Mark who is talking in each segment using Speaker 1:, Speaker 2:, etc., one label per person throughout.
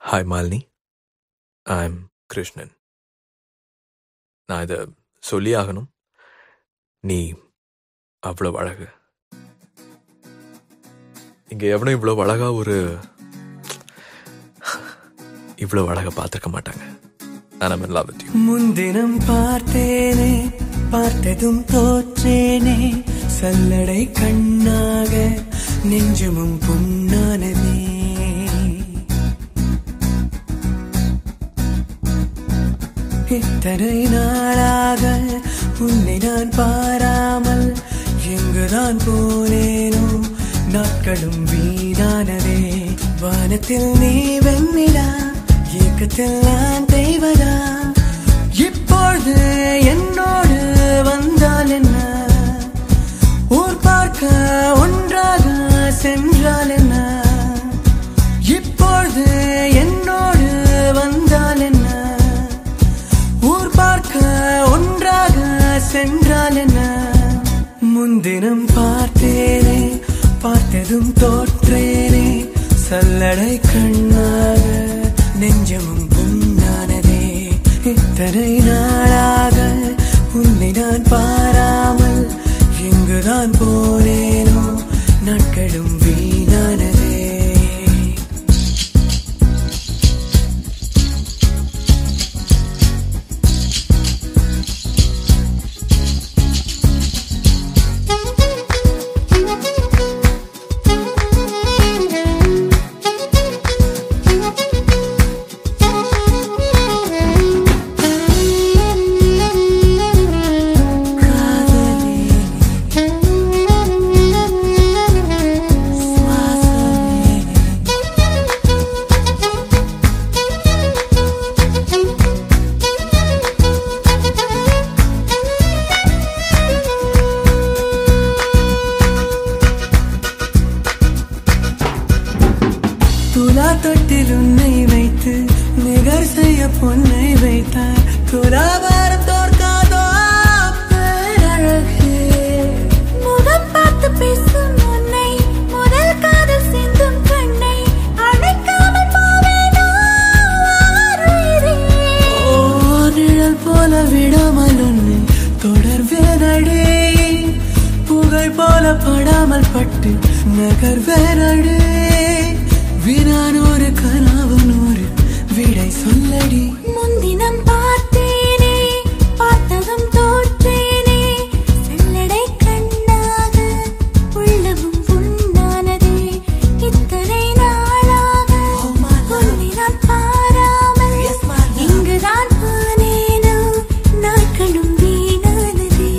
Speaker 1: Hi Malini I am Krishnan நான் இதை சொல்லி ஆகணும் நீ அவ்வளோ அழகு இங்க எவனும் இவ்வளோ அழகா ஒரு இவ்வளோ அழகா பார்த்துருக்க மாட்டாங்க நான் in love with you
Speaker 2: முன்தினம் பார்த்தேனே பார்த்ததும் தோற்றேனே சல்லடை கண்ணாக நெஞ்சமும் புண்ணானதே இத்தனை நாளாக உன்னை நான் பாராமல் எங்குதான் போனேனோ நாட்களும் வீணானதே வானத்தில் நீ வெண்ணிலா ஏக்கத்தில் நான் தெய்வதா இப்பொழுது என்னோடு வந்தால் என்ன ஊர் பார்க்க ஒன்றாக சென்றால் என்ன இப்பொழுது என்னோடு வந்தால் என்ன ஊர் பார்க்க ஒன்றாக சென்றால் என்ன முன்தினம் பார்த்தேனே பார்த்ததும் தோற்றேனே சல்லடை கண்ணாக நெஞ்சமும் புண்ணானதே இத்தனை நாளாக உன்னை நான் பாராமல் எங்குதான் போனேனோ நாட்களும் வீணானதே துலா தொட்டில் உன்னை வைத்து நிகர் செய்ய பொன்னை வைத்தார் துலாபாரம் தோற்காதோ பேரழகே
Speaker 3: முகம் பார்த்து பேசும் உன்னை முதல் காதல் சிந்தும் கண்ணை அணைக்காமல் போவேனோ ஆருயிரே.
Speaker 2: ஓ நிழல் போல விடாமல் உன்னை தொடர்வேனடே புகழ் போல படாமல் பட்டு நகர்வேனடே வினானூறு கனவு நூறு விடை சொல்லடி
Speaker 3: முன்தினம் பார்த்தேனே பார்த்ததும் தோற்றேனே செல்லடை கண்ணாக உள்ளமும் புண்ணானதே இத்தனை நாளாக உன்னை நான் பாராமல் இங்குதான் போனேனோ நாட்களும் வீணானதே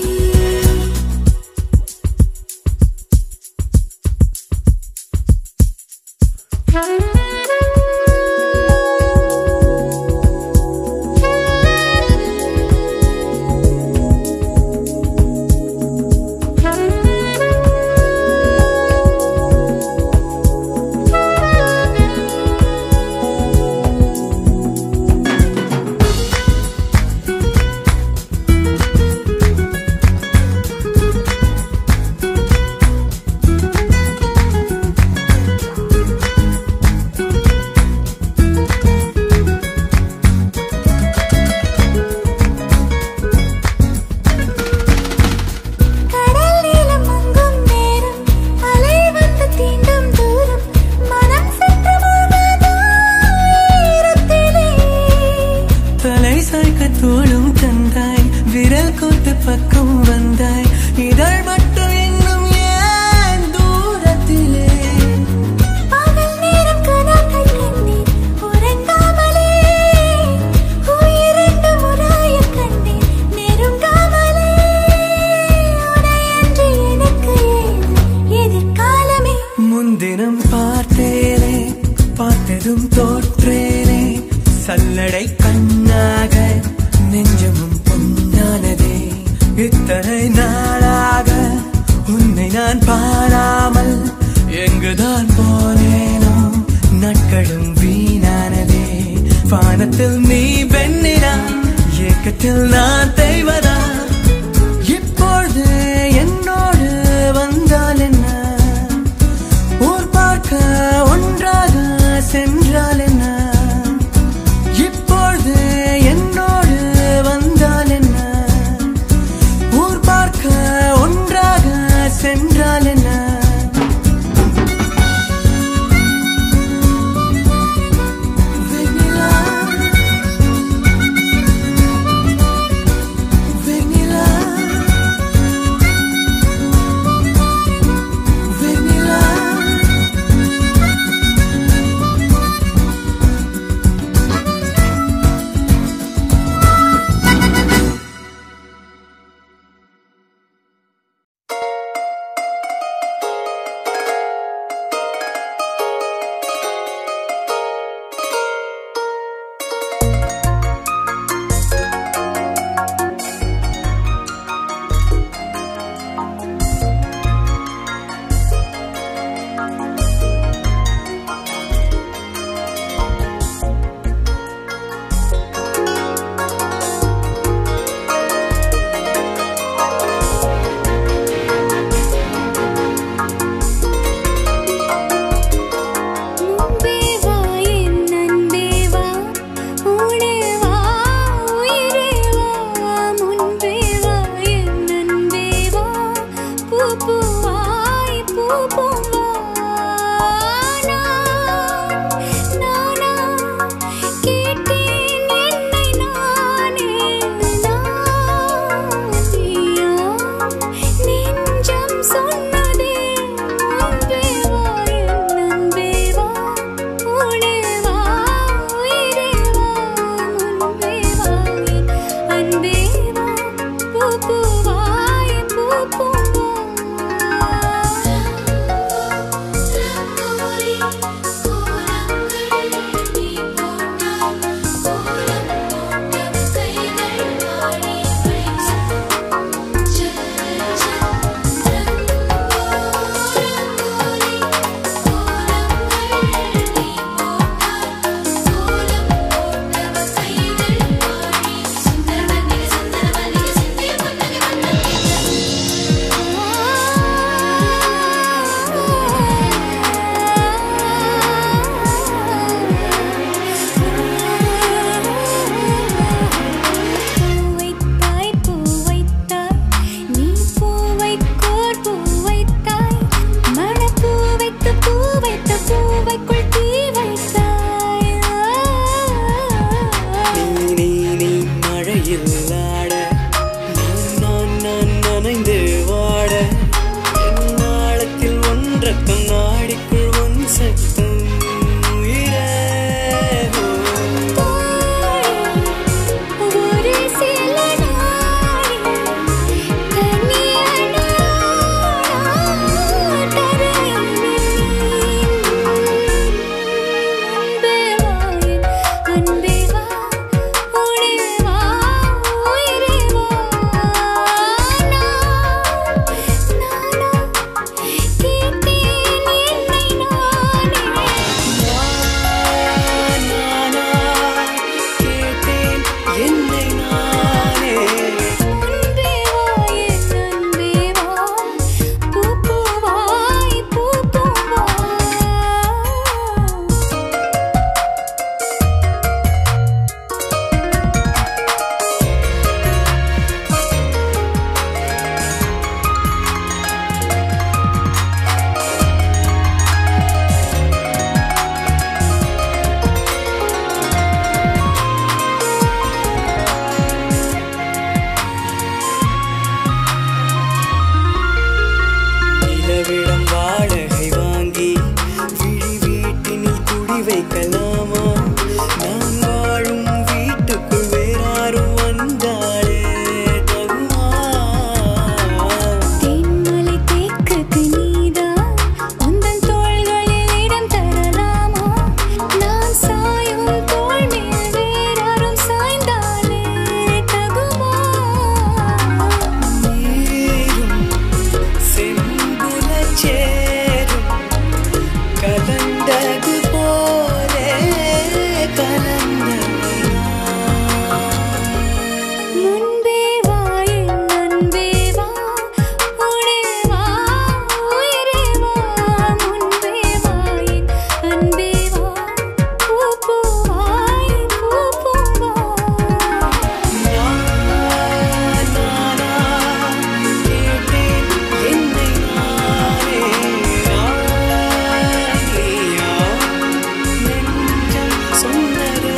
Speaker 3: கடல் நீளம் மங்கும் நேரம் அலை வந்து தீண்டும் தூரம் மனம் சற்று மூழ்காதோ ஈரத்திலே
Speaker 2: தலை சாய்க்க தோளும் தந்தாய் விரல் கோட்டு பக்கம் வந்தாய் இதழ் மட்டும் இன்னும் ஏன் தூரத்திலே
Speaker 3: பகல் நேரம் கனாக்கள் கண்டேன் உறங்காமலே உயிரென்று முறாயக் கண்டேன் நெருங்காமலே உனையன்றி எனக்கு ஏது எதிர்காலமே
Speaker 2: முன்தினம் பார்த்தேனே பார்த்ததும் தோற்றேனே சல்லடை கண்ணாக நெஞ்சமும் பொன்னானதே இத்தனை நாளாக உன்னை நான் பாராமல் எங்குதான் போனேனோ நாட்களும் வீணானதே வானத்தில் நீ வெண்ணிலா ஏக்கத்தில் நான் தெய்வதா இப்பொழுது என்னோடு வந்தால் என்ன ஊர் பார்க்க ஒன்றாக சென்றால் என்ன வைக்கலாமா நான் வாழும் வீட்டுக்குள் வேறாரும் வந்தாலே தகுமா
Speaker 3: தேன்மலை தேக்குக்கு நீதான் உந்தன் தோள்களில் இடம் தரலாமா நான் சாயும் தோள் மேல் வேறாரும் சாய்ந்தாலே தகுமா
Speaker 2: நீரும் செம்புலச் சேரும் கலந்தது போலே கலந்தது
Speaker 3: முன்பே வா என் அன்பே வா உடே வா உயிரே வா முன்பே வா என் அன்பே வா பூ பூவாய் பூ பூவா
Speaker 2: நானா கேட்டேன் என்னை நானே நானியா நெஞ்சம் சொன்னதே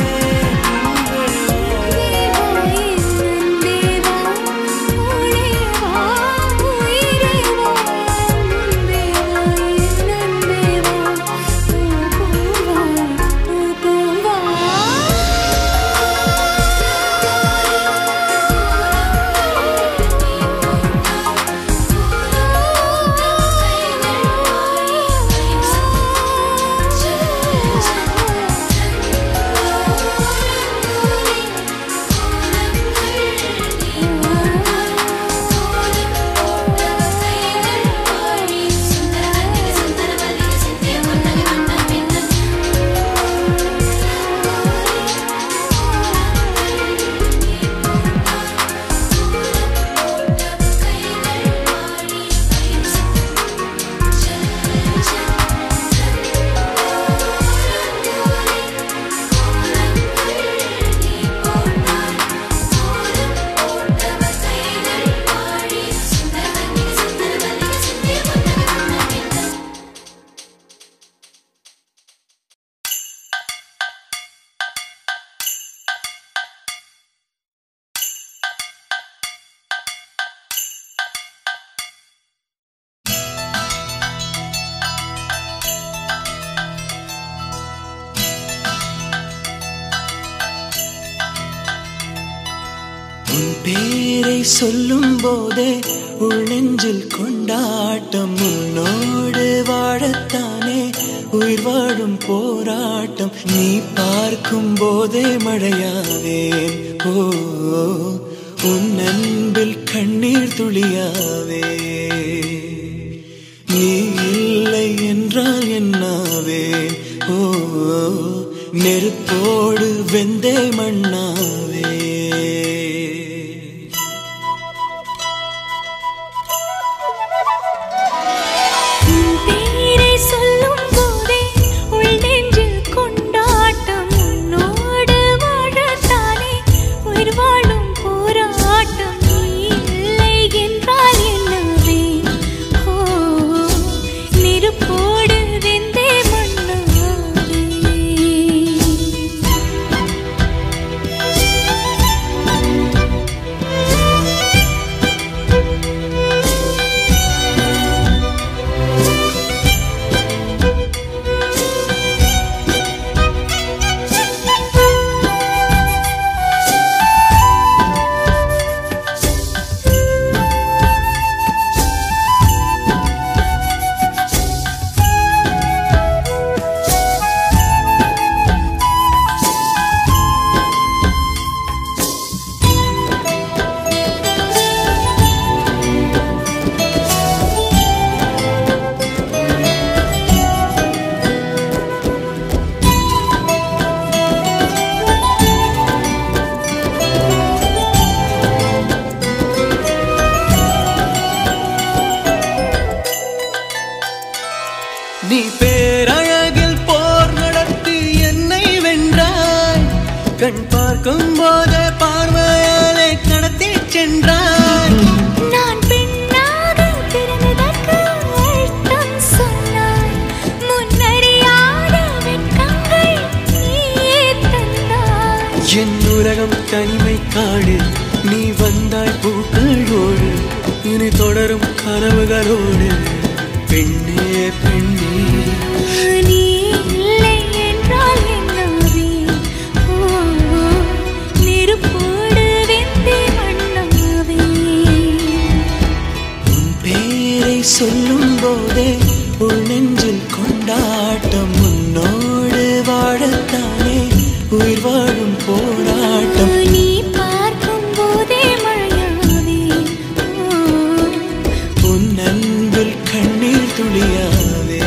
Speaker 2: உன் பேரை சொல்லும் போதே உள் நெஞ்சில் கொண்டாட்டம் உன்னோடு வாழத்தானே உயிர் வாழும் போராட்டம் நீ பார்க்கும் போதே மழையாவேன் ஓ உன் அன்பில் கண்ணீர் துளியாவே நீ இல்லை என்றால் என்னாவே ஓ நெருப்போடு வெந்தே மண்ணாவே
Speaker 3: உன் பேரை சொல்லும் போதே உள் நெஞ்சில் கொண்டாட்டம் உன்னோடு வாழத்தானே உயிர் வாழும் போராட்டம் நீ இல்லை என்றால் என்னவே ஓ நெருப்போடு வெந்தே மண்ணாவே
Speaker 2: நீ பேரழகில் போர் நடத்தி என்னை வென்றாய் கண் பார்க்கும் போதே பார்வையாலே கடத்தி சென்றாய்
Speaker 3: நான் பெண்ணாக பிறந்ததற்கு அர்த்தம் சொன்னாய் முன்னறியாத வெட்கங்கள் நீயே தந்தாய்
Speaker 2: என் உலகம் தனிமை காடு நீ வந்தாய் பூக்களோடு இனி தொடரும் கனவுகளோடு பெண்ணே பெண்ணே
Speaker 3: நீ இல்லை என்றால்
Speaker 2: வாழத்தானே உயிர் வாழும் போராட்டம்
Speaker 3: நீ பார்க்கும் போதே மழையாவே
Speaker 2: உன் அன்பில் கண்ணீர் துளியாவே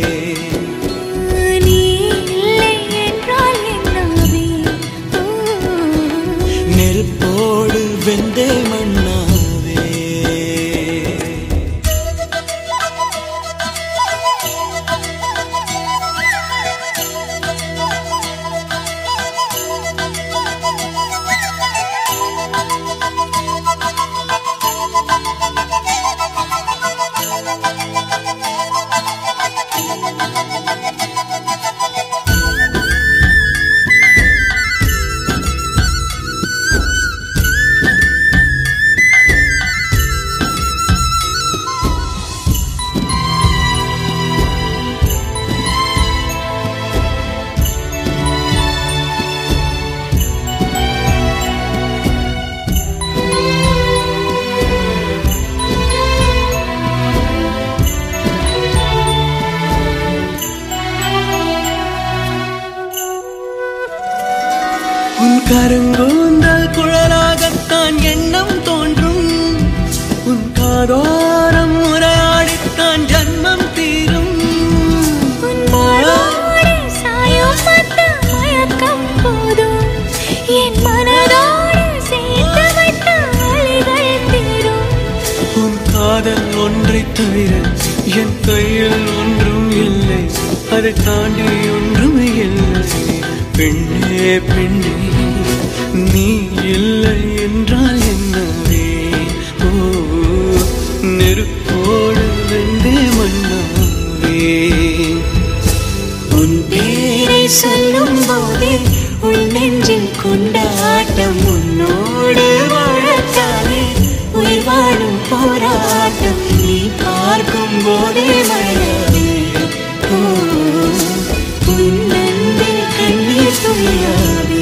Speaker 3: நீ இல்லை என்றால் என்னாவே
Speaker 2: நெருப்போடு வெந்தே மண்ணாவே உன் கருங்கூந்தல் குழலாகத்தான் எண்ணம் தோன்றும் உன் காதோரம் உரையாடித்தான் ஜன்மம் தீரும்
Speaker 3: உன் மாறோடு சாயும் அந்த மயக்கம் போதும் என் மனதோடு சேர்த்து வைத்த அலைகள் தீரும்
Speaker 2: உன் காதல் ஒன்றை தவிர என் கையில் ஒன்றும் இல்லை அதை தாண்டி ஒன்றும் இல்லை பெண்ணே பெண்ணே நீ இல்லை என்றால் என்னவே ஓ நெருப்போடு வெந்தே மண்ணாவே உன் பேரை சொல்லும் போதே உன் நெஞ்சில் கொண்டாட்டம் உன்னோடு வாழத்தானே உயிர் வாழும் போராட்டம் நீ பார்க்கும் போதே மழையாவே ஓ, உன் அன்பில் கண்ணீர் துளியாவே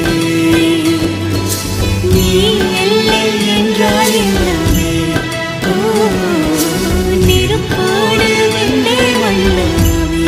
Speaker 2: நீ இல்லை என்றால் என்னவே ஓ நெருப்போடு வெந்தே மண்ணாவே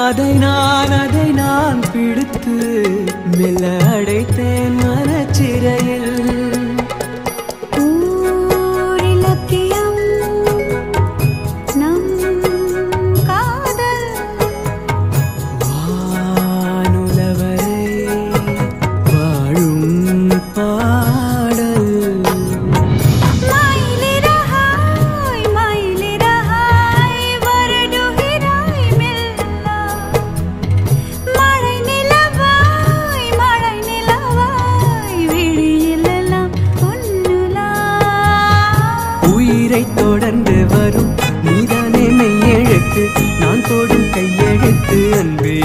Speaker 4: அதை நான் அதை நான் பிடித்து மெல்ல அடைத்தேன் மனச்சிறையில்
Speaker 3: ஊரிலக்கியம் நம் காதல்
Speaker 4: வானுலவரை வாழும் பாடல்
Speaker 3: மயிலிறகாய் மயிலிறகாய் வருடுகிறாய் மெல்ல மழை நிலவாய் மழை நிலவாய் விழியிலெல்லாம் பொன்னுலா
Speaker 4: உயிரை தொடர்ந்து வரும் நீதானே மெய்யெழுத்து நான் போடும் கையெழுத்து அன்பே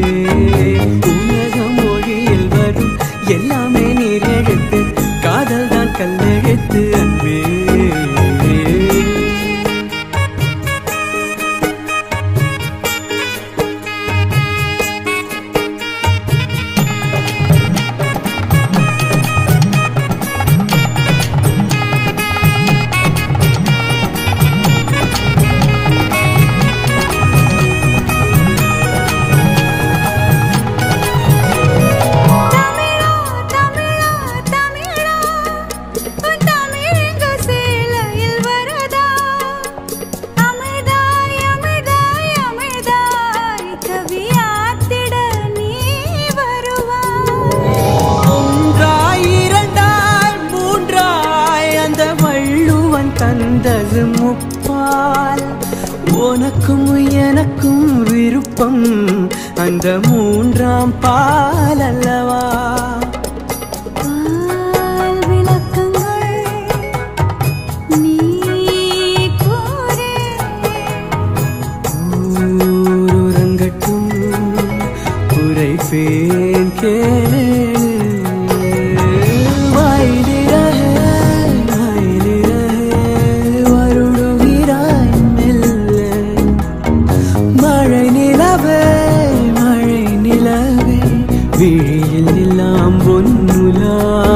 Speaker 4: உலக மொழியில் வரும் எல்லாமே நீர் எழுத்து காதல் தான் கல்லெழுத்து அன்பே
Speaker 3: தமிழா தமிழா தமிழா உன் தமிழெங்கு சேலையில் வரதா அமிர்தாய் அமிர்தாய் அமிர்தாய் கவியாத்திட நீ வருவாய்
Speaker 4: ஒன்றாய் இரண்டாய் மூன்றாய் அந்த வள்ளுவன் தந்தது முப்பால் உனக்கும் எனக்கும் விருப்பம் அந்த மூன்றாம் பால் அல்லவா
Speaker 3: பால் விளக்கங்கள் நீ கூறு
Speaker 4: ஊருறங்கட்டும் உரைப்பேன் கேளு வாயிலிரகே, வாயிலிரகே, வருடுகிறாய் மெல்ல. மழை நிலவே மழை நிலவே விழியில் எல்லாம் பொன்னுலா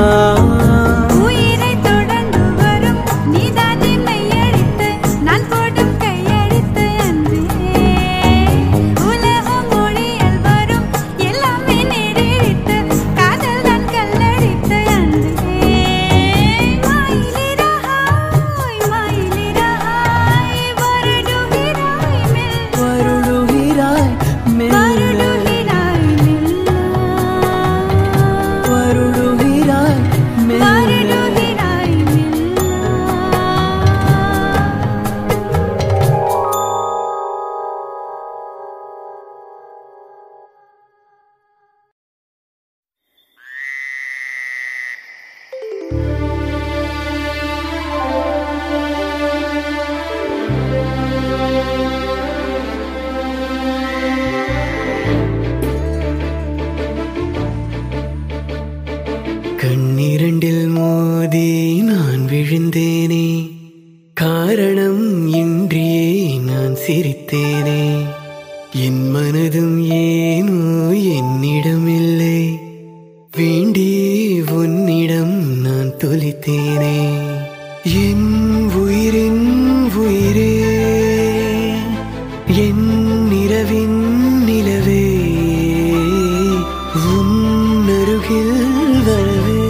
Speaker 3: உயிரை தொடர்ந்து வரும் நீதானே மெய்யெழுத்து நான் போடும் கையெழுத்து அன்பே உலகம் மொழியில் வரும் எல்லாமே நேரெழுத்து காதல் தான் கல்லெழுத்து அன்பே மயிலிறகாய் மயிலிறகாய் வருடுகிறாய் மெல்ல
Speaker 4: வருடுகிறாய் மெல்ல
Speaker 3: வருடுகிறாய் மெல்ல
Speaker 4: வருடுகிறாய் மெல்ல
Speaker 3: வருடுகிறாய் மெல்ல
Speaker 4: கண்ணிரண்டில் மோதி நான் விழுந்தேனே காரணம் இன்றியே நான் சிரித்தேனே என் மனதும் ஏனோ என்னிடமில்லை வேண்டி உன்னிடம் நான் தொலைத்தேனே என் உயிரின் உயிரே என் நிறவின் நிலவே உன் அருகில் வரவே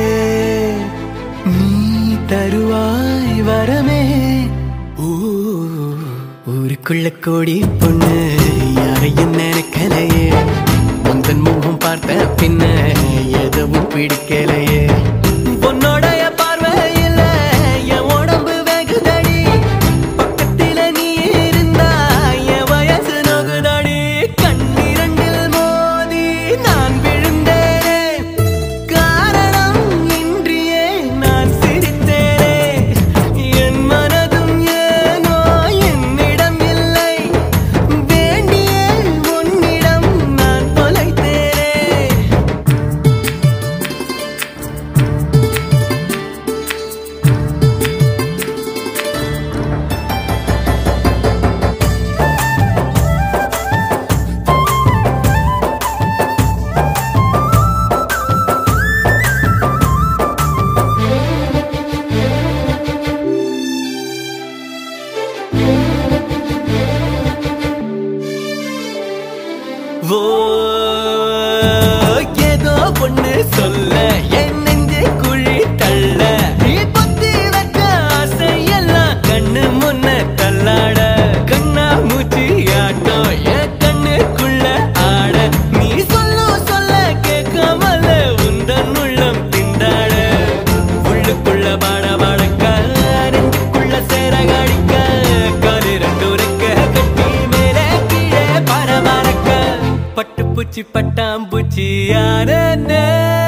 Speaker 4: நீ தருவாய் வரமே ஊ, ஊருக்குள்ள கோடி பொண்ணு யாரையும் நினைக்கலையே உந்தன் முகம் பார்த்த பின்ன எதுவும் பிடிக்கலையே உன்னோடைய பார்வையில் என் உடம்பு வெகுதடி பக்கத்தில நீ இருந்தா என் வயசு நகுதடி கண்ணிரண்டில் மோதி நான் விழுந்தேனே காரணம் இன்றியே நான் சிரித்தேனே என் மனதும் ஏனோ என்னிடம் இல்லை வேண்டிய உன்னிடம் பூச்சி பட்டாம்பூச்சி யானே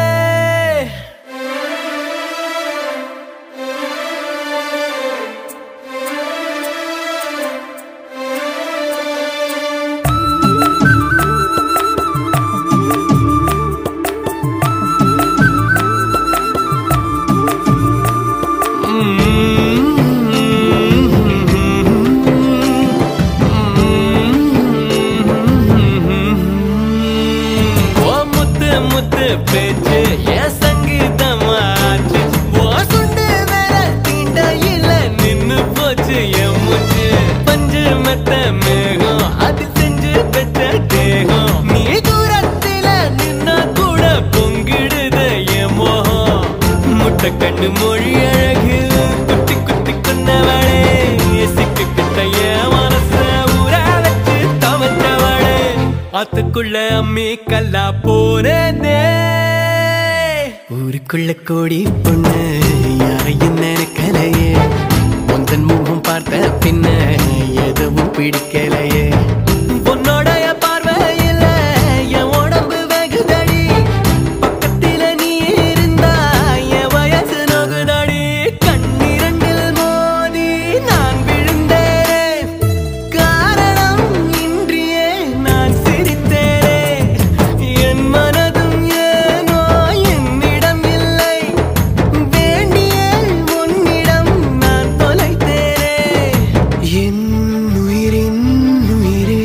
Speaker 4: ஓ முத்து முத்து பேச்சு என் சங்கீதமாச்சு ஓ சுண்டு விரல் தீண்டையில நின்னு போச்சு என் மூச்சு பஞ்சு மெத்த மேகம் அது செஞ்சு பெற்ற தேகம் நீ தூரத்தில நின்னா கூட பொங்கிடுது என் மோகம் முட்டை கண்ணு மொழி அழகு குத்தி குத்தி கொண்டவளே சிக்கு கிட்ட என் மனச ஊற வச்சு தவச்சவளே ஆத்துக்குள்ள அம்மி கல்லா போனே ஊருக்குள்ள கோடி பொண்ணு யாரையும் நினைக்கலையே உந்தன் முகம் பார்த்த பின்ன எதுவும் பிடிக்கலையே உன்னோடைய பார்வையில என் உடம்பு வெகுதடி பக்கத்தில நீ இருந்தா என் வயசு நோகுதடி கண்ணிரண்டில் மோதி நான் விழுந்தேன் காரணம் இன்றியே நான் சிரித்தேனே என் மனதும் ஏனோ என்னிடம் இல்லை வேண்டிய உன்னிடம் நான் தொலைத்தேனே என் உயிரின் உயிரே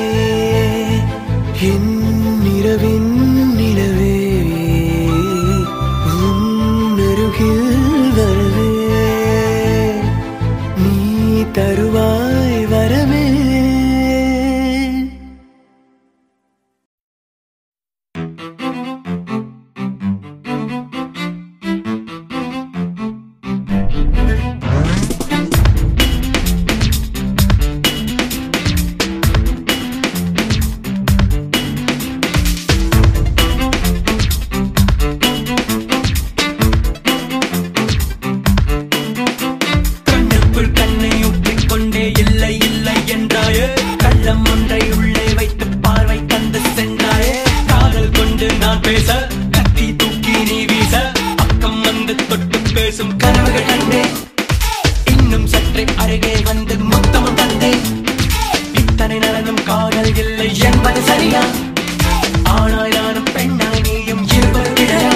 Speaker 4: என் இரவின் நிலவே உன் அருகில் வரவே நீ தருவாய் வரவே கண்ணுக்குள் கண்ணை ஊற்றிக் கொண்டே இல்லை இல்லை என்றாயே கள்ளம் ஒன்றை உள்ளே வைத்து பார்வை தந்து சென்றாயே காதல் கொண்டு நான் பேச கத்தி தூக்கி நீ வீச பக்கம் வந்து தொட்டு பேசும் கனவுகள் கண்டே இன்னும் சற்றே அருகே வந்து மொத்தமும் தந்தே இத்தனை நடந்தும் காதல் இல்லை என்பது சரியா ஆனாய் நானும் பெண்ணாய் நீயும் இருவர் கிடையா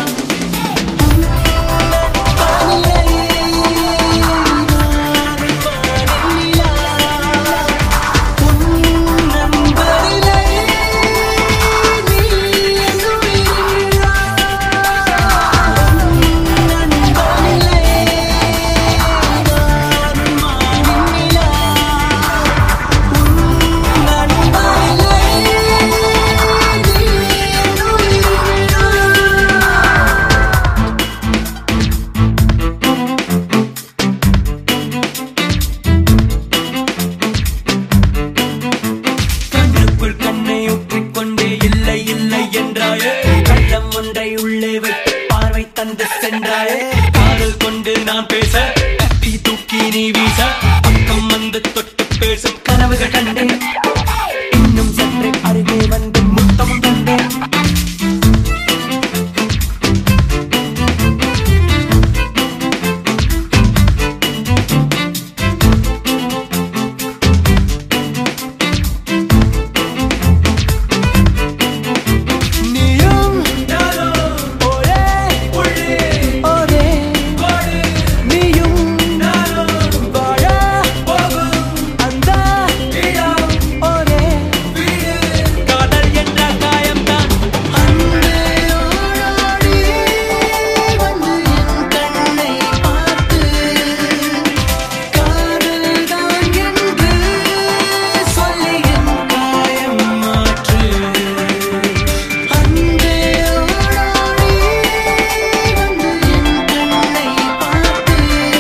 Speaker 4: கண்ணுக்குள் கண்ணை ஊற்றிக் கொண்டே இல்லை இல்லை என்றாயே கள்ளம் ஒன்றை உள்ளே வைத்து பார்வை தந்து சென்றாயே காதல் கொண்டு நான் பேச கத்தி தூக்கி நீ வீச பக்கம் வந்து தொட்டு பேசும் கனவுகள் கண்டேன் இன்னும் சற்றே அருகே வந்து முத்தமும் தந்தேன் நீயும் ஒரே ஒரே நீயும் வாழ அந்த ஒரே காதல் என்ற காயம்தான் அன்னையோடாடி வந்து என் கண்ணை பார்த்து காதல்தான் என்று சொல்லி என் காயம் மாற்று அன்னையோடாடி வந்து என் கண்ணை பார்த்து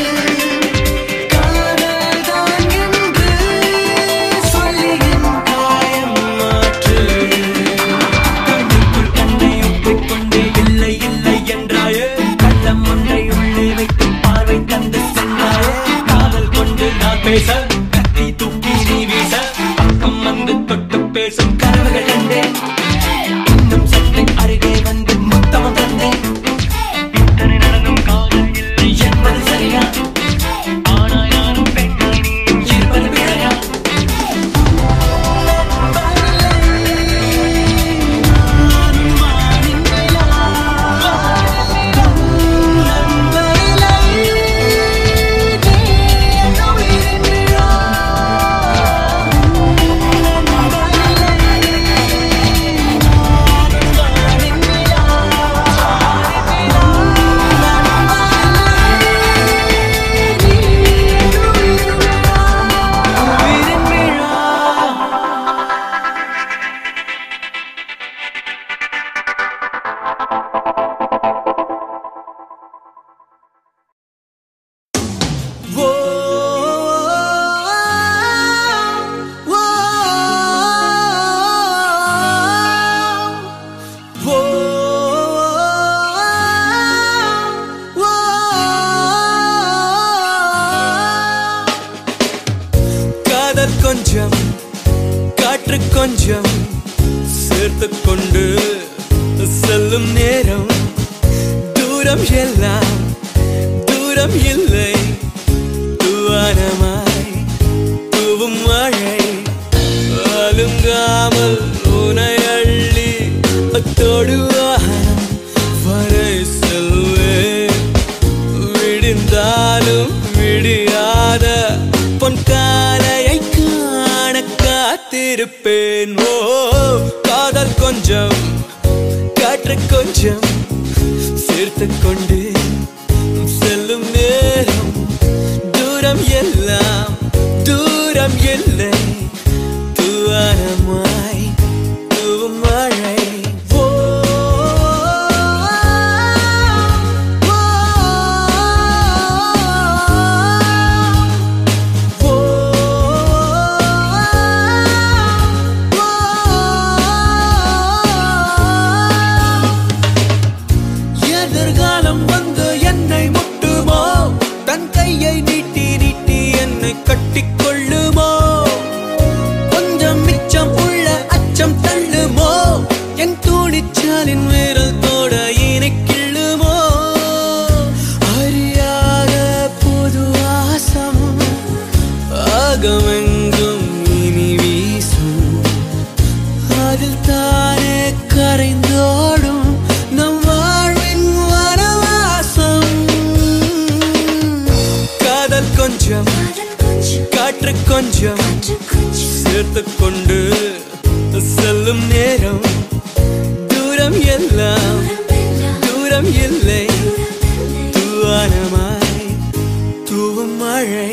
Speaker 4: காதல்தான் என்று சொல்லி என் காயம் மாற்று கண்ணுக்குள் கண்ணை ஒப்பிக் கொண்டே இல்லை இல்லை என்றாயே கள்ளம் ஒன்றை உள்ளே வைத்து பார்வை தந்து சென்றாயே காதல் கொண்டு நான் பேச கத்தி தூக்கி நீ வீச பக்கம் வந்து தொட்டு பேசும் கனவுகள் கண்டேன்
Speaker 5: காதல் கொஞ்சம் காற்று கொஞ்சம் சேர்த்து கொண்டு செல்லும் நேரம் தூரம் எல்லாம் தூரம் இல்லை தூவானமாய் தூவும் மழை அலுங்காமல் உனை அள்ளி அத்தோடு வானம் வரை செல்வேன் விடிந்தாலும் விடியாத பொன் காலையை காண காத்திருப்பேன் ஓ காதல் கொஞ்சம் காற்று கொஞ்சம் சேர்த்து கொண்டு செல்லும் நேரம் தூரம் எல்லாம் தூரம் இல்லை தூவானமாய் தூவும் மழை ஓ, ஓ, எதிர்காலம் வந்து என்னை முட்டுமோ தன் கையை நீட்டி நீட்டி என்னை கட்டிக்கொள்ளுமோ கொஞ்சம் மிச்சம் உள்ள அச்சம் தள்ளுமோ என் துணிச்சாலின் விரல் தோட இனை கிள்ளுமோ அறியாத புது வாசம் ஆகமெங்கும் இனி வீசும் அதில் தானே கரைந்தோடும் நம் வாழ்வின் வனவாசம் காதல் கொஞ்சம் காற்று கொஞ்சம் சேர்த்து கொண்டு செல்லும் நேரம் தூரம் எல்லாம் தூரம் இல்லை தூவானமாய் தூவும் மழை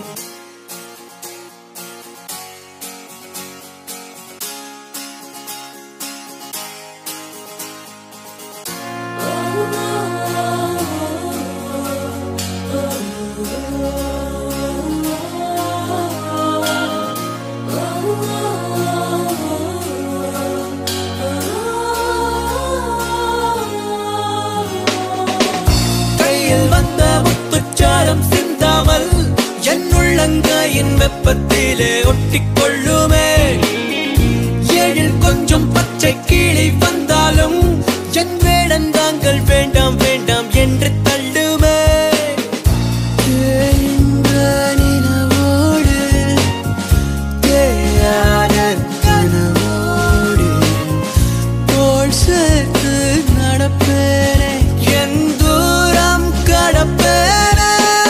Speaker 5: கையில் வந்த முத்துச்சாரம் சிந்தாமல் என் உள்ளங்கையின் வெப்பத்திலே ஒட்டிக்கொள்ளுமே எழில் கொஞ்சம் பச்சை கீழே வந்தாலும் என் வேடந்தாங்கள் வேண்டாம் வேண்டாம் என்று தள்ளுமே தேய்ந்த நிலவோடு தேயாத கனவோடு தோள் சேர்த்து நடப்பேனே என் தூரம் கடப்பேனே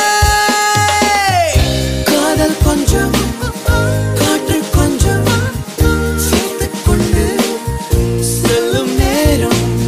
Speaker 5: காதல் கொஞ்சம் காற்று கொஞ்சம் சேர்த்துக் கொண்டு செல்லும் நேரம்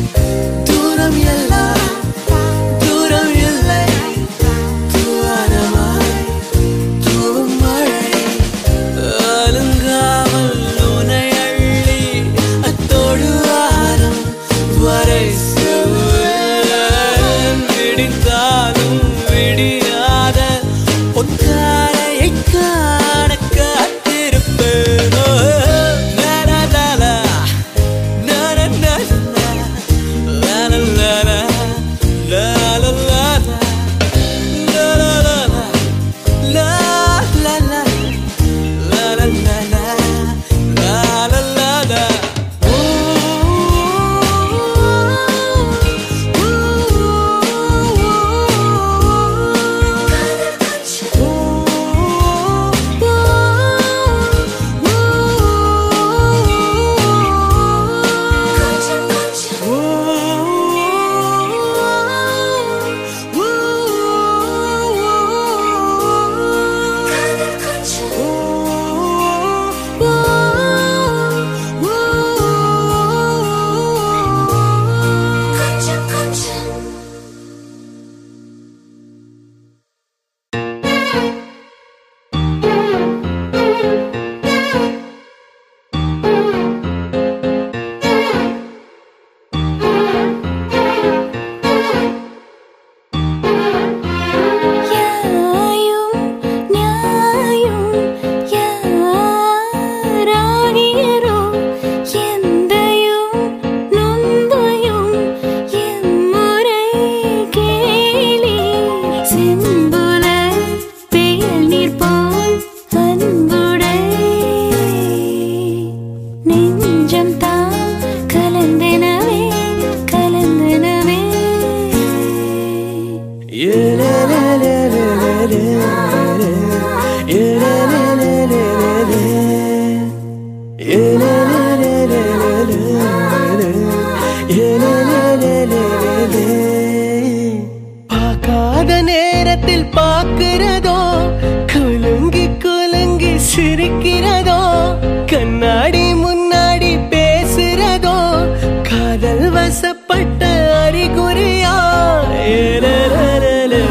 Speaker 5: சிரிக்கிறதோ கண்ணாடி முன்னாடி பேசுறதோ காதல் வசப்பட்ட அறிகுறியா ஏலலலலலலலல.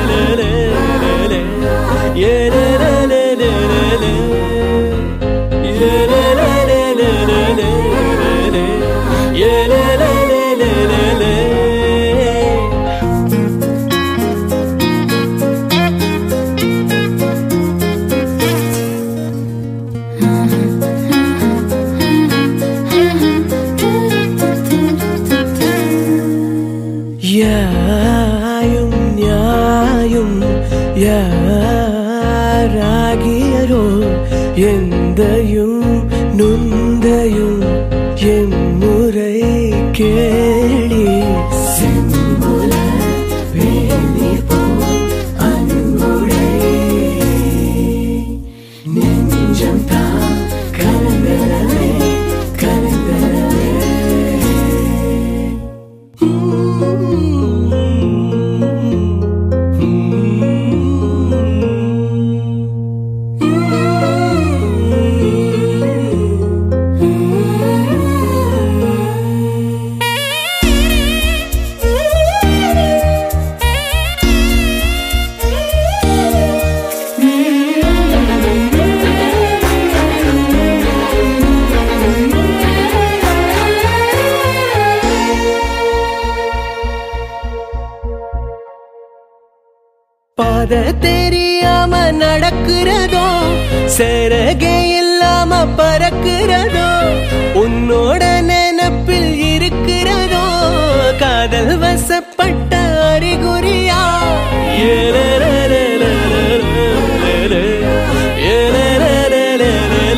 Speaker 5: ஏலலலலலலல. ஏலலலலலலல. ஏலலலலலல. யாயும் நியாயும் யாராகியரோ எந்தையும் நுந்தையும் எம்முறை கேளி செம்புல வேலி போல் அன்புடை நெஞ்சம் தான் கலந்தரவே கலந்தரவே பாத தெரியாம நடக்கிறதோ சிறகே இல்லாம பறக்கிறதோ உன்னோட நினப்பில் இருக்கிறதோ காதல் வசப்பட்ட அறிகுறியா ஏலலலலலலல. ஏலலலலலலல.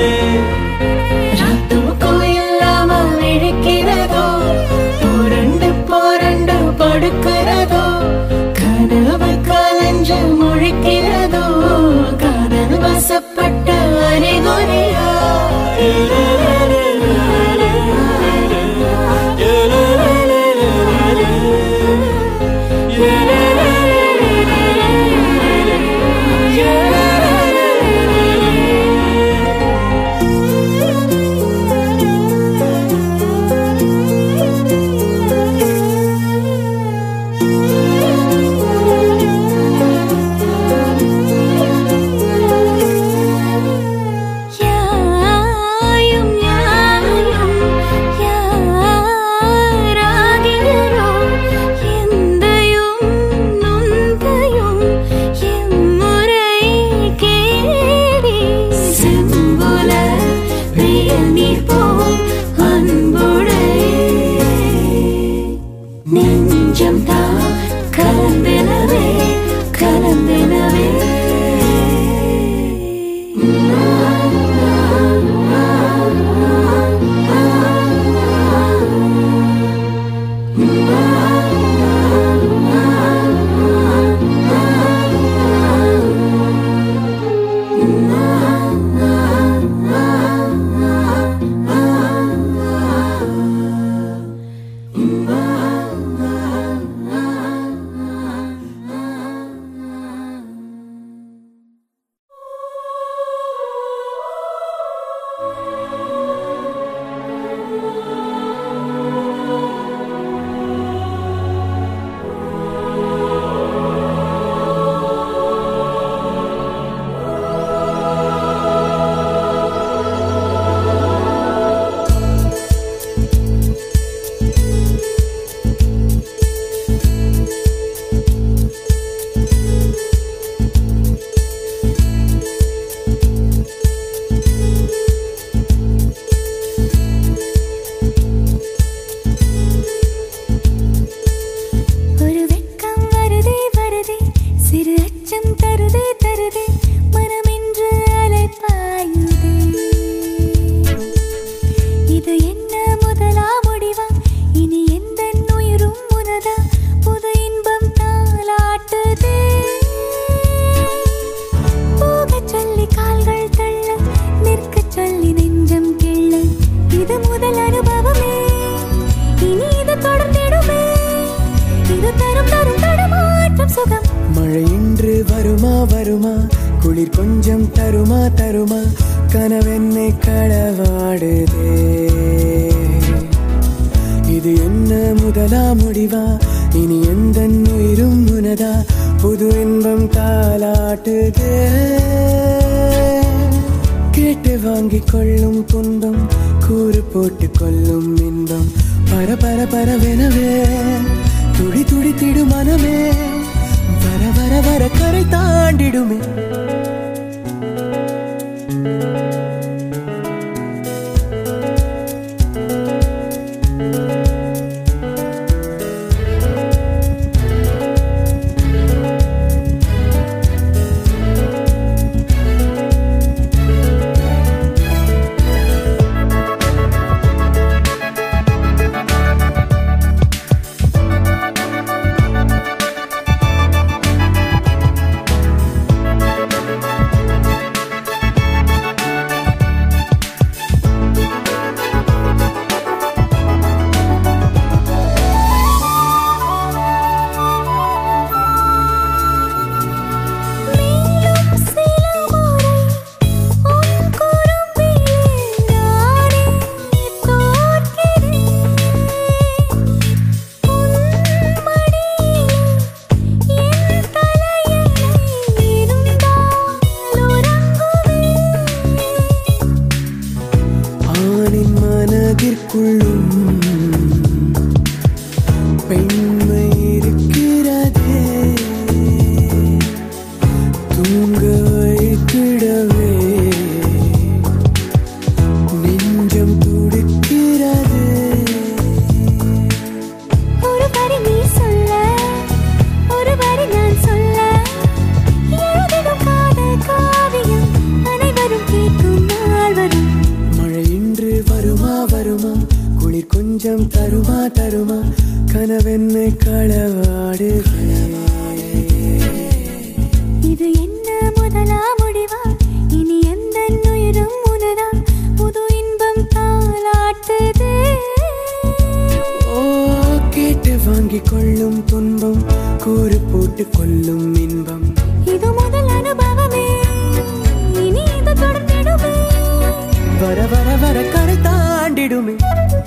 Speaker 5: ராத்தூக்கம் இல்லாம விழிக்கிறதோ புரண்டு புரண்டு படுக்கிறதோ கனவு கலஞ்சு முழிக்கிறதோ காதல் வசப்பட்ட அறிகுறியா
Speaker 2: யாயும் யாயும் யாராகிறோ எந்தையும் நுந்தையும் எம்முறை கேடி செம்புல வேல் நீர் போல் அன்புடை நெஞ்சம் தான் கலந்தெனவே கலந்தெனவே ஒரு வெட்கம் வருதே வருதே சிறு அச்சம் தருதே தருதே மனமென்று அலைப்பாயுதே இது என்ன முதலா முடிவா இனி எந்த உயிரும் உனதா புது இன்பம் தாளாட்டுதே போகச் சொல்லி கால்கள் தள்ள நிற்கச் சொல்லி நெஞ்சம் கிள்ள இது முதல் அனுபவமே இனி இது தொடர்ந்திடுமே இது தரும் தரும் தடுமாற்றம் சுகம்
Speaker 5: மழை இன்று வருமா வருமா
Speaker 6: குளிர் கொஞ்சம் தருமா தருமா கனவென்னை களவாடுதே இது என்ன முதலா முடிவா இனி எந்த உயிரும் உனதா புது இன்பம் தாலாட்டுதே கேட்டு வாங்கிக் கொள்ளும் துன்பம் கூறு போட்டு கொள்ளும் இன்பம் பர பர பரவெனவே துடி துடித்திடு மனமே வர வர வர கரை தாண்டிடுமே
Speaker 2: மேலும் சில முறை உன் குறும்பிலே நானே தோற்கிறேன் உன் மடியிலே என் தலையணை இருந்தால் உறங்குவேன்
Speaker 6: ஆணின் மனதிற்குள்ளும் பெண்மை இருக்கிறதே தூங்க வைத்திடவே நெஞ்சம் துடிக்கிறதே
Speaker 2: ஒரு வரி நீ சொல்ல ஒரு வரி நான் சொல்ல எழுதிடும் காதல் காவியம் அனைவரும் கேட்கும் நாள் வரும்
Speaker 6: மழை இன்று வருமா வருமா குளிர் கொஞ்சம் தருமா தருமா கனவென்னை களவாடுதே
Speaker 2: இது என்ன முதலா முடிவா இனி எந்த உயிரும் உனதா புது இன்பம் தாளாட்டுது
Speaker 6: ஓ கேட்டு வாங்கிக் கொள்ளும் துன்பம் கூறு போட்டு கொள்ளும் இன்பம்
Speaker 2: இது முதல் அனுபவமே இனி இது தொடர்ந்திடுமே
Speaker 6: வர வர வர கரை தாண்டிடுமே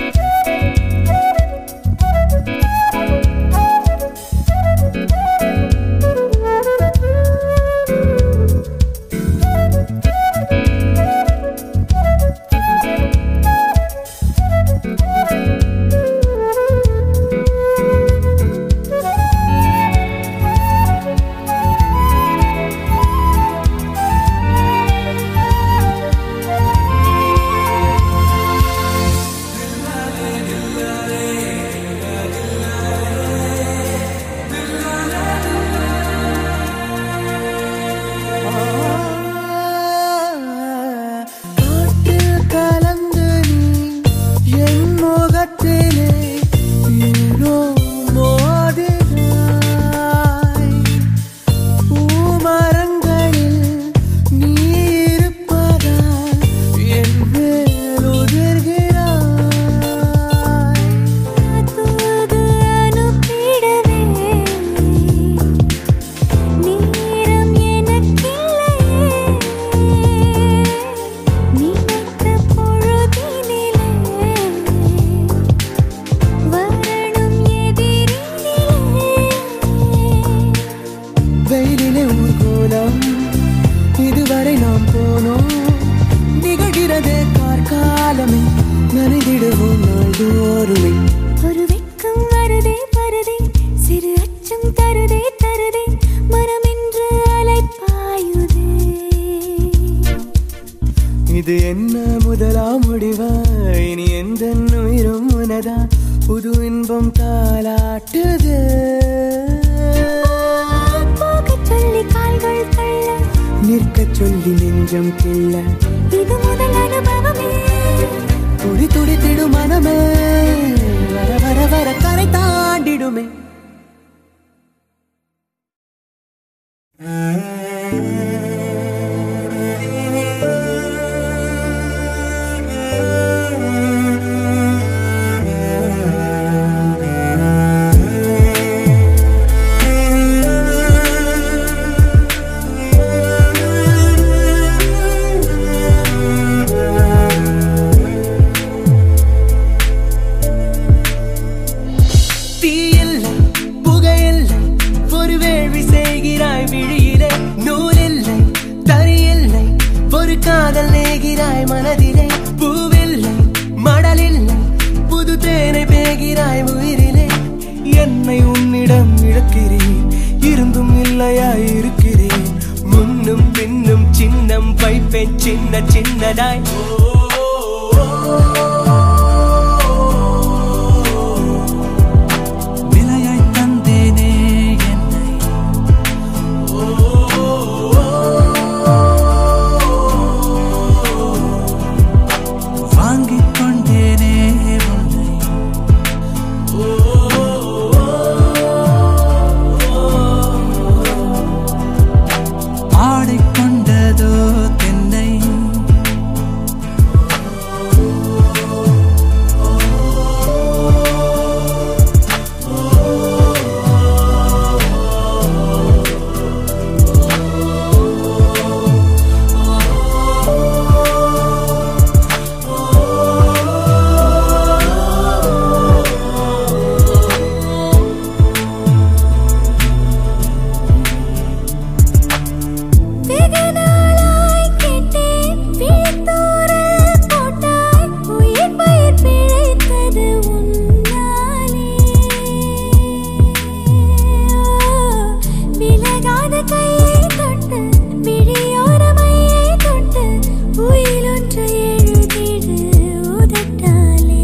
Speaker 6: காற்றில் கலந்து நீ என் முகத்திலே ஏனோ மோதினாய் பூமரங்களில் நீ இருப்பதால் என் மேல் உதிர்கிறாய்
Speaker 2: தூது அனுப்பிடவே நேரம் எனக்கில்லையே நினைத்த பொழுதினிலே வரணும் எதிரினிலே
Speaker 6: வெயிலிலே ஊர்கோலம் இதுவரை நாம் போனோம் நிகழ்கிறதே கார்காலமே நனைதிடுவோம் நாள்தோறுமே
Speaker 2: ஒரு வெட்கம் வருதே வருதே சிறு அச்சம் தருதே தருதே மனம் என்று அலைப்பாயுதே
Speaker 6: இது என்ன முதலா முடிவா இனி எந்த உயிரும் உனதா புது இன்பம் தாலாட்டுது
Speaker 2: போகச் சொல்லி கால்கள் தள்ள
Speaker 6: நிற்கச் சொல்லி நெஞ்சம் கிள்ள
Speaker 2: இது முதல் அனுபவமே
Speaker 6: துடி துடித்திடு மனமே வர வர வர கரை தாண்டிடுமே
Speaker 2: ஆ
Speaker 5: பேகிறாய் மனதிலே பூவில்லை மடலில்லை புது தேனை பேகிறாய் உயிரிலே என்னை உன்னிடம் இழக்கிறேன் இருந்தும் இல்லையாய் இருக்கிறேன் முன்னும் பின்னும் சின்னம் வைப்பேன் சின்ன சின்னதாய்
Speaker 6: விலையை தந்தேனே என்னை வாங்கிக் கொண்டேனே உன்னை ஆடிக்கொண்டதோ தென்னை
Speaker 2: வெகு நாளாய் கேட்டேன் விழித்தூரல் போட்டாய் உயிர் பயிர் பிழைத்தது உன்னாலே விலகாத கையை தொட்டு விழியோரமையை தொட்டு உயிலொன்று எழுதிடு உதட்டாலே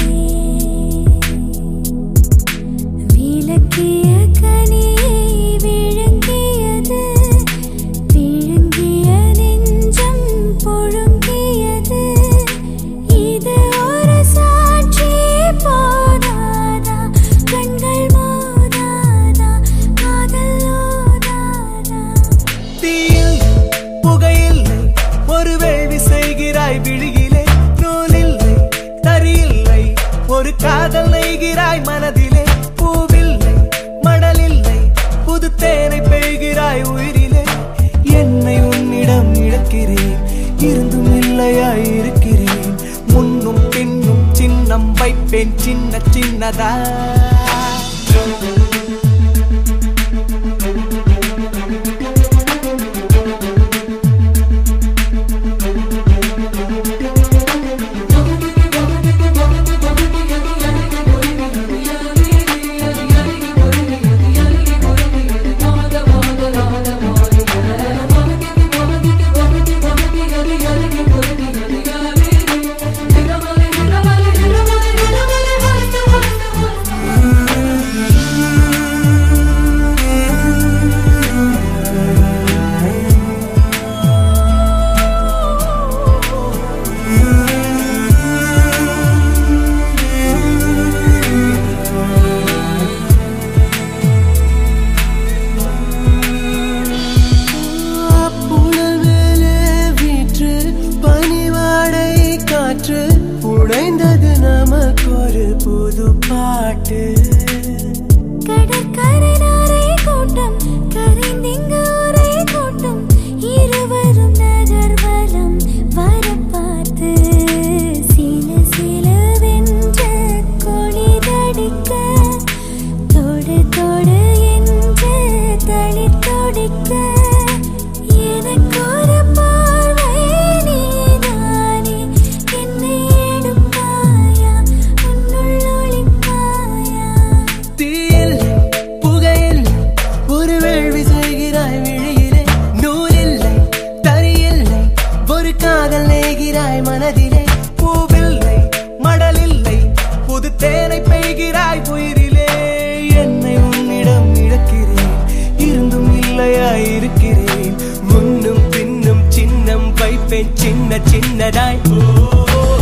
Speaker 2: விளக்கிய கனியை விழுங்கியது விழுங்கிய நெஞ்சம் பொழுங்கியது இது ஒரு சாட்சி போதாதா கண்கள் மோதாதா காதல் ஓதாதா
Speaker 5: தீயில் புகையில்லை ஒரு வேள்வி செய்கிறாய் விழியிலே நூலில்லை தரியில்லை ஒரு காதல் நெய்கிறாய் மனதிலே பூவில்லை மணலில்லை புது தேனை பெய்கிறாய் உயிரிலே என்னை உன்னிடம் இழக்கிறேன் இருந்தும் இல்லையாய் இருக்கிறேன் முன்னும் பின்னும் சின்னம் வைப்பேன் சின்ன சின்னதா புனல் மேலே வீற்று பனிவாடை காற்று உடைந்தது நமக்கு ஒரு புது பாட்டு
Speaker 2: கடற்கரை நாரை கூட்டம் கரைந்திங்கு ஒரே கூட்டம் இருவரும் நகர்வலம் வரப்பார்த்து சில சிலவென்ற கொளிதடிக்க தொடு தொடு என்று தளித்தொடிக்க எனக்கொரு பார்வை நீதானே என்னை எடுப்பாயா உன்னுள் ஒளிப்பாயா
Speaker 5: தீயில்லை புகையில்லை ஒரு வேள்வி செய்கிறாய் விழியிலே நூலில்லை தரியில்லை ஒரு காதல் நெய்கிறாய் மனதிலே பூவில்லை மடலில்லை புது தேனை பெய்கிறாய் உயிரிலே என்னை உன்னிடம் இழக்கிறேன் இருந்தும் இல்லையாய் இருக்கிறேன் முன்னும் பின்னும் சின்னம் வைப்பேன் சின்ன சின்னதாய் ஓ